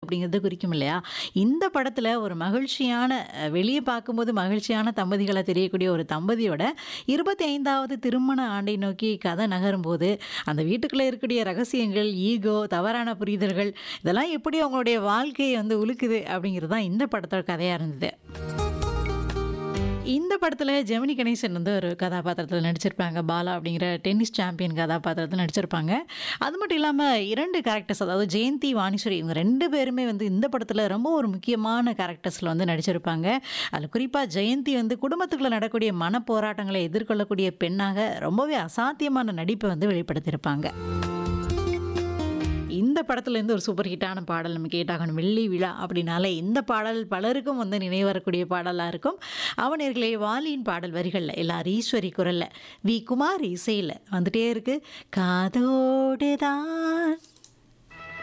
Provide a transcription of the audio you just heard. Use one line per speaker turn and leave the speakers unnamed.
அப்படிங்கிறது குறிக்கும் இல்லையா? இந்த படத்துல ஒரு மகிழ்ச்சியான அ வெளிய பார்க்கும்போது மகிழ்ச்சியான தம்பதிகளா தெரியக்கூடிய ஒரு தம்பதியோட 25வது திருமண ஆண்டை நோக்கி கதை நகரும்போது, அந்த வீட்டுக்குள்ள இருக்கக்கூடிய ரகசியங்கள், ஈகோ, தவறான புரிதல்கள் இதெல்லாம் எப்படி அவங்களுடைய வாழ்க்கைய வந்து உலுக்குது அப்படிங்கிறது தான் இந்த படத்தோட கதையா இருந்தது. இந்த படத்துல ஜெமினி கணேசன் வந்து ஒரு கதாபாத்திரத்துல நடிச்சிருப்பாங்க. பாலா அப்படிங்கிற டென்னிஸ் சாம்பியன் கதாபாத்திரத்துல நடிச்சிருப்பாங்க. அது மட்டும் இல்லாம 2 கேரக்டர்ஸ் அதாவது ஜெயந்தி, வாணிஸ்வரி இவங்க 2 பேருமே வந்து இந்த படத்துல ரொம்ப ஒரு முக்கியமான கேரக்டர்ஸ்ல வந்து நடிச்சிருப்பாங்க. அதுல குறிப்பா ஜெயந்தி வந்து குடும்பத்துக்குள்ள நடக்கக்கூடிய மனப்போராட்டங்களை எதிர்கொள்ளக்கூடிய பெண்ணாக ரொம்பவே அசாத்தியமான நடிப்ப வந்து வெளிப்படுத்தியிருப்பாங்க. இந்த படத்துலேருந்து ஒரு சூப்பர் ஹிட்டான பாடல் நம்ம கேட்டாகணும். வெள்ளி விழா அப்படின்னாலே இந்த பாடல் பலருக்கும் வந்து நினைவு வரக்கூடிய பாடலா இருக்கும். அவனர்களே வாலியின் பாடல் வரிகள்ல எல்.ஆர். ஈஸ்வரி குரல்ல, வி. குமார் இசையில வந்துட்டே இருக்கு. காதோடு தான்